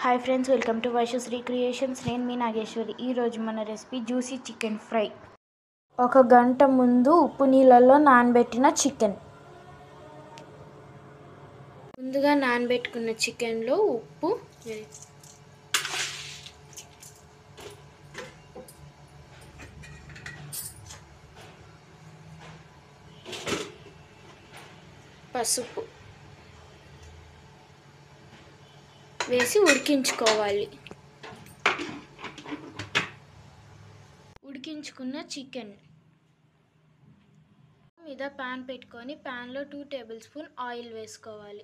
hi friends welcome to Vaishwasri creations నేను మీ నాగేశ్వరి ఈరోజు మన రెసిపీ జ్యూసీ చికెన్ ఫ్రై ఒక గంట ముందు ఉప్పు నీళ్ళల్లో నానబెట్టిన చికెన్ ముందుగా నానబెట్టుకున్న చికెన్లో ఉప్పు పసుపు వేసి ఉడికించుకోవాలి ఉడికించుకున్న చికెన్ మీద ప్యాన్ పెట్టుకొని ప్యాన్లో టూ టేబుల్ స్పూన్ ఆయిల్ వేసుకోవాలి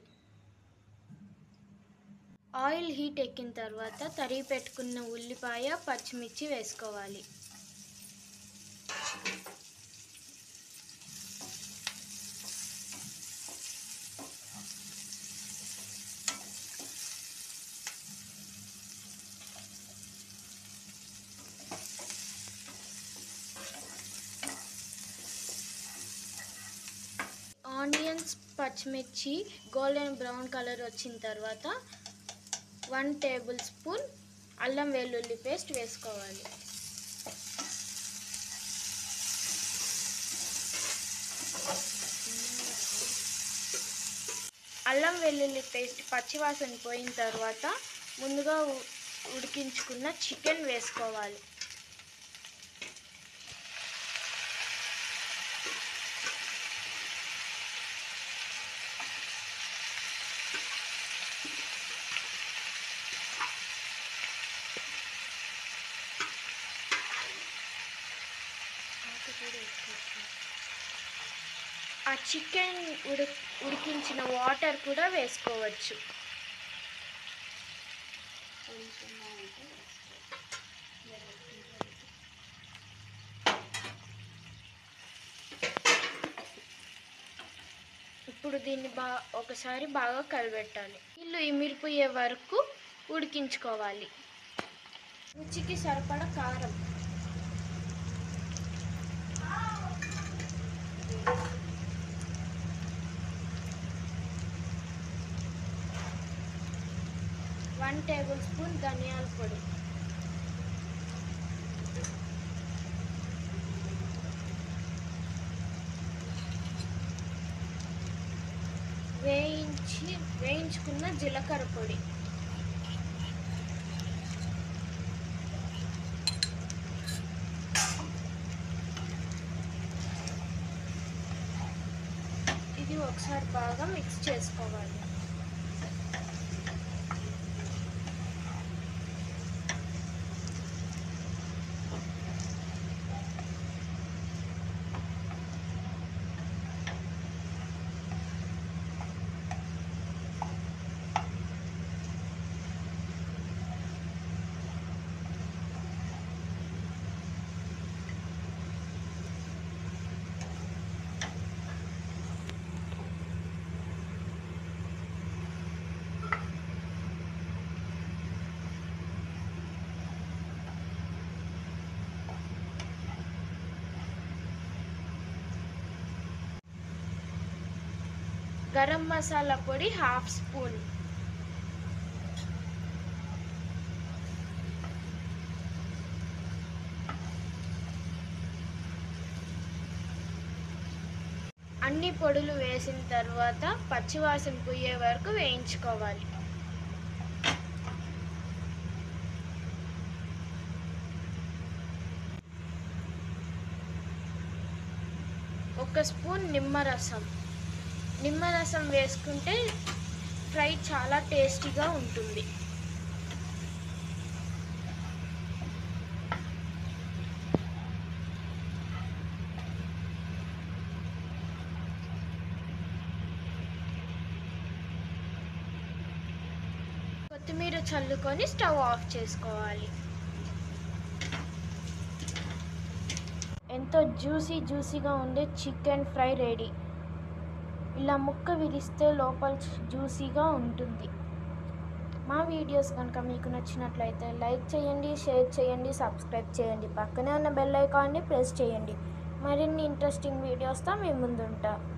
ఆయిల్ హీట్ ఎక్కిన తర్వాత తరిగి పెట్టుకున్న ఉల్లిపాయ పచ్చిమిర్చి వేసుకోవాలి ఆనియన్స్ పచ్చిమిర్చి గోల్డెన్ బ్రౌన్ కలర్ వచ్చిన తర్వాత వన్ టేబుల్ స్పూన్ అల్లం వెల్లుల్లి పేస్ట్ వేసుకోవాలి అల్లం వెల్లుల్లి పేస్ట్ పచ్చివాసన పోయిన తర్వాత ముందుగా ఉ- ఉడికించుకున్న చికెన్ వేసుకోవాలి ఆ చికెన్ ఉడి ఉడికించిన వాటర్ కూడా వేసుకోవచ్చు ఇప్పుడు దీన్ని బా ఒకసారి బాగా కలిపెట్టాలి ఇల్లు ఇమిరిపోయే వరకు ఉడికించుకోవాలి రుచికి సరిపడ కారం వన్ టేబుల్ స్పూన్ ధనియాల పొడి వేయించి వేయించుకున్న జీలకర్ర పొడి ఇది ఒకసారి బాగా మిక్స్ చేసుకోవాలి గరం మసాలా పొడి హాఫ్ స్పూన్ అన్ని పొడులు వేసిన తర్వాత పచ్చివాసన పోయే వరకు వేయించుకోవాలి ఒక స్పూన్ నిమ్మరసం నిమ్మరసం వేసుకుంటే ఫ్రై చాలా టేస్టీగా ఉంటుంది కొత్తిమీర చల్లుకొని స్టవ్ ఆఫ్ చేసుకోవాలి ఎంతో జ్యూసీ జ్యూసీగా ఉండే చికెన్ ఫ్రై రెడీ ఇలా ముక్క విరిస్తే లోపల జ్యూసీగా ఉంటుంది మా వీడియోస్ కనుక మీకు నచ్చినట్లయితే లైక్ చేయండి షేర్ చేయండి సబ్స్క్రైబ్ చేయండి పక్కనే ఉన్న బెల్ ఐకాన్ని ప్రెస్ చేయండి మరిన్ని ఇంట్రెస్టింగ్ వీడియోస్తో మీ ముందుంటా